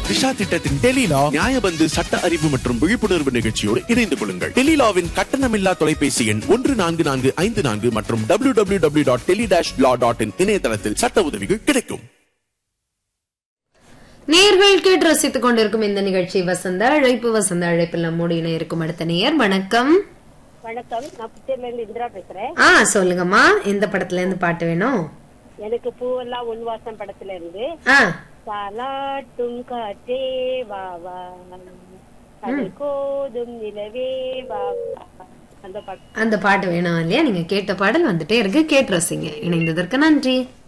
திஷா திட்டத்தின் டெலிலா நியாயபந்து சட்ட அறிவு மற்றும் விழிப்புணர்வு நிகழ்ச்சியோடு இணைந்து கொள்ளுங்கள் டெலிலாவின் கட்டணமில்லா தொலைபேசி எண் ஒன்று நான்கு நான்கு ஐந்து நான்கு மற்றும் W W W dot tele dash law dot in இணையதளத்தில் சட்ட உதவிகள் கிடைக்கும் நேர்கள் கேட்டு ரசித்துக் கொண்டிருக்கும் இந்த நிகழ்ச்சி வசந்த அழைப்பு வசந்த அழைப்பில் நம்மோடு இணை இருக்கும் அடுத்த நேயர் வணக்கம் வணக்கம் நான் புத்தூர்ல இருந்து இந்திரா பேசுறேன் ஆ சொல்லுங்கம்மா எந்த படத்துல இருந்து பாட்டு வேணும் எனக்கு பூவெல்லாம் உன்வாசம் படத்துல இருந்து ஆ தாலாட்டும் காற்றே வா வா கடல் கோதும் நிலவே வா வா. அந்த பாட்டு அந்த பாட்டு வேணும் இல்லையா நீங்க கேட்ட பாடல் வந்துட்டே இருக்கு கேட்டு ரசிங்க இணைந்ததற்கு நன்றி